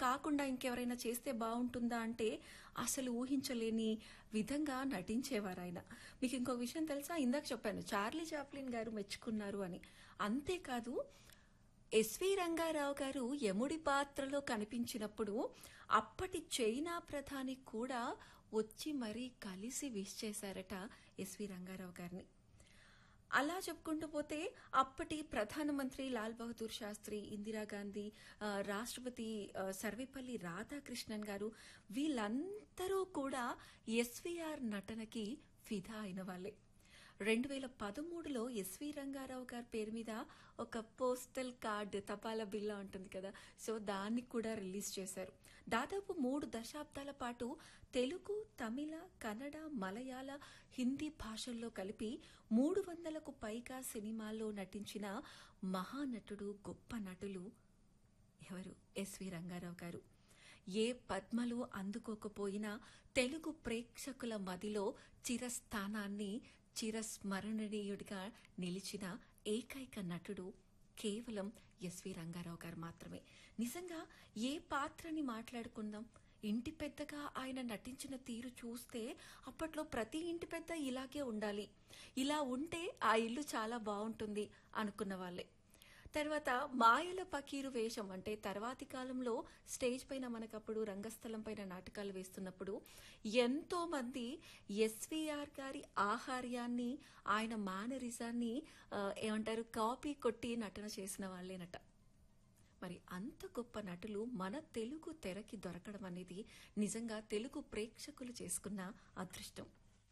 కాకుండా ఇంకెవరైనా చేస్తే బాగుంటుందా అంటే అసలు ఊహించలేని విధంగా నటించేవారు ఆయన మీకు ఇంకొక విషయం తెలుసా ఇందాక చెప్పాను చార్లీ చాప్లిన్ గారు మెచ్చుకున్నారు అని అంతేకాదు ఎస్వి రంగారావు గారు యముడి పాత్రలో కనిపించినప్పుడు అప్పటి చైనా ప్రధాని కూడా వచ్చి మరీ కలిసి విష్ చేశారట ఎస్వి రంగారావు గారిని అలా చెప్పుకుంటూ పోతే అప్పటి ప్రధానమంత్రి లాల్ బహదూర్ శాస్త్రి ఇందిరాగాంధీ ఆ, రాష్ట్రపతి ఆ, సర్వేపల్లి రాధాకృష్ణన్ గారు వీళ్ళందరూ కూడా ఎస్వీఆర్ నటనకి ఫిదా అయిన వాళ్ళే రెండు వేల పదమూడులో ఎస్వి రంగారావు గారి పేరు మీద ఒక పోస్టల్ కార్డ్ తపాలా బిల్ల ఉంటుంది కదా సో దాన్ని కూడా రిలీజ్ చేశారు దాదాపు మూడు దశాబ్దాల పాటు తెలుగు తమిళ కన్నడ మలయాళ హిందీ భాషల్లో కలిపి మూడు వందలకు పైగా సినిమాల్లో నటించిన మహానటుడు గొప్ప నటులు ఎవరు ఎస్వి రంగారావు గారు ఏ పద్మలు అందుకోకపోయినా తెలుగు ప్రేక్షకుల మదిలో చిరస్థానాన్ని చిరస్మరణీయుడిగా నిలిచిన ఏకైక నటుడు కేవలం ఎస్వి రంగారావు గారు మాత్రమే నిజంగా ఏ పాత్రని మాట్లాడుకుందాం ఇంటి పెద్దగా ఆయన నటించిన తీరు చూస్తే అప్పట్లో ప్రతి ఇంటి పెద్ద ఇలాగే ఉండాలి ఇలా ఉంటే ఆ ఇల్లు చాలా బాగుంటుంది అనుకున్న వాళ్ళే తర్వాత మాయల పకీరు వేషం అంటే తర్వాతి కాలంలో స్టేజ్ పైన మనకప్పుడు రంగస్థలం పైన నాటకాలు వేస్తున్నప్పుడు ఎంతో మంది ఎస్విఆర్ గారి ఆహార్యాన్ని ఆయన మేనరిజాన్ని ఆ, ఏమంటారు కాపీ కొట్టి నటన చేసిన వాళ్ళేనట మరి అంత గొప్ప నటులు మన తెలుగు తెరకి దొరకడం అనేది నిజంగా తెలుగు ప్రేక్షకులు చేసుకున్న అదృష్టం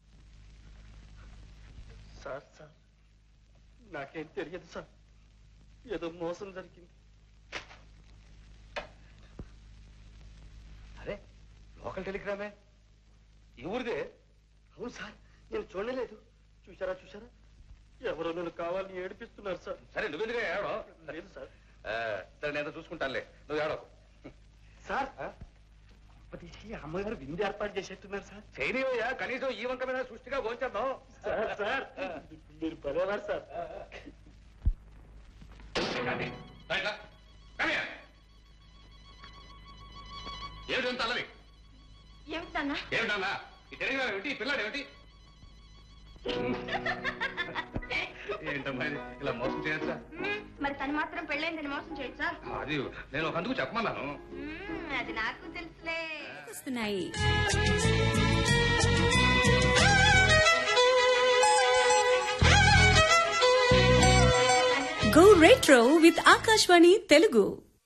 సార్ సార్ నాకేం తెలియదు సార్ ఏదో మోసం జరిగింది అరే లోకల్ టెలిగ్రామే ఈ ఊరిదే అవును సార్ నేను చూడలేదు చూసారా చూసారా ఎవరో నన్ను కావాలని ఏడిపిస్తున్నారు సార్ సరే నువ్వెందుకు ఏడో లేదు సార్ సరే నేను చూసుకుంటానులే నువ్వు ఏడో సార్ తీసి అమ్మగారు విందు ఏర్పాటు చేసేట్టున్నారు సార్ చేయనివయ్యా కనీసం ఈ వంక మీద సృష్టిగా భోంచేద్దాం సార్ సార్ మీరు పదేవారు సార్ ఏమిటి అల్లవి ఏమిటన్నా ఏమిటన్నా ఈ టెలిగ్రామ్ ఏమిటి ఈ పిల్లాడు ఏమిటి ఏంటమ్మా ఇది? ఇలా మోసం చేయొచ్చా మరి తను మాత్రం పెళ్ళైందని మోసం చేయొచ్చా అది నేను ఒక అందుకు చెప్పమన్నాను మ్మ్, అది నాకు తెలుసులే వస్తున్నాయి go retro with Akashvani Telugu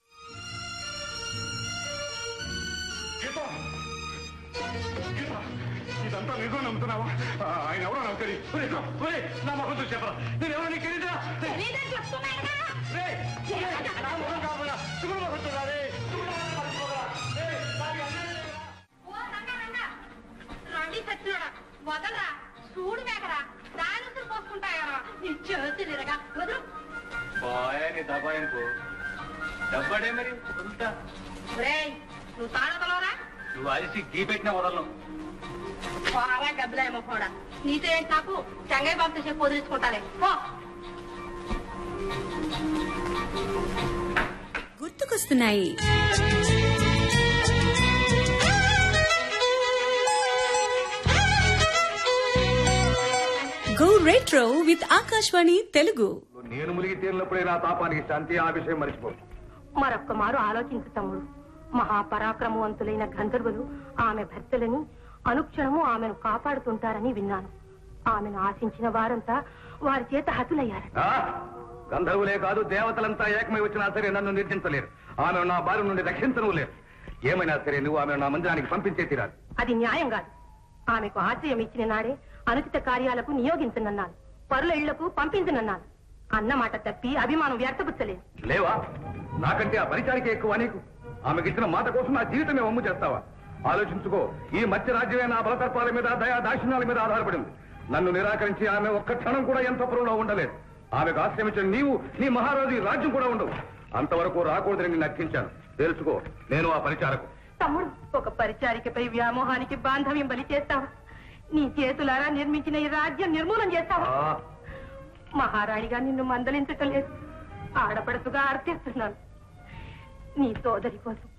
ఇదంతా నిజం నమ్ముతున్నావా ఆయన ఎవరో నాకు తెలియదు నా మొహం చూసి చెప్పరా నేను ఎవరో నీకు తెలియదా రండి సచ్చినోడా వదలరా చూడు మేకరా దాని పోసుకుంటాయా నీ చేతులు ఇరగా వదులు నీ దబాయింపు డబ్బాడే మరి ఒరేయ్, నువ్వు తాళతలవరా నువ్వు అరిసి గీ పెట్టిన వదలను పోరా గబ్బిలాయమ్మ కూడా నీతో ఏంటి నాకు చెంగయ్య బాబుతో చెప్పి వదిలించుకుంటాలే పో గుర్తుకొస్తున్నాయి go retro with Akashvani Telugu నేను మునిగి తేలినప్పుడే నా తాపానికి శాంతి ఆ విషయం మర్చిపో మరొక్క మారు ఆలోచించు తమ్ముడు మహాపరాక్రమవంతులైన గంధర్వులు ఆమె భర్తలని అనుక్షణము ఆమెను కాపాడుతుంటారని విన్నాను ఆమెను ఆశించిన వారంతా వారి చేత హతులయ్యారు ఆ? గంధర్వులే కాదు దేవతలంతా ఏకమై వచ్చినా సరే నన్ను నిర్జించలేరు ఆమె నా బారి నుండి రక్షించను లేరు ఏమైనా సరే నువ్వు ఆమె నా మందిరానికి పంపించే తీరాలి అది న్యాయం కాదు ఆమెకు ఆశ్రయం ఇచ్చిన నాడే అనుచిత కార్యాలకు నియోగించనన్నాను పరుల ఇళ్లకు పంపించనన్నాను అన్నమాట తప్పి అభిమానం వ్యర్థపుచ్చలేదు లేవా నాకంటే ఆ పరిచారికే ఎక్కువ నీకు ఆమెకిచ్చిన మాట కోసం నా జీవితమే వమ్ము చేస్తావా ఆలోచించుకో ఈ మధ్య రాజ్యమే నా బలతత్వాల మీద దయా దాక్షిణ్యాల మీద ఆధారపడింది నన్ను నిరాకరించి ఆమె ఒక్క క్షణం కూడా ఎంత పురంలో ఉండలేదు ఆమెకు ఆశ్రమించిన నీవు నీ మహారాజు ఈ రాజ్యం కూడా ఉండవు అంతవరకు రాకూడదని నేను అర్థించాను తెలుసుకో నేను ఆ పరిచారకు తమ్ముడు ఒక పరిచారికపై వ్యామోహానికి బాంధవ్యం బలి చేస్తావా నీ చేతులారా నిర్మించిన ఈ రాజ్యం నిర్మూలన చేస్తావా ఆ, మహారాణిగా నిన్ను మందలించటం లేదు ఆడపడుతుగా అర్థిస్తున్నాను నీ సోదరి కోసం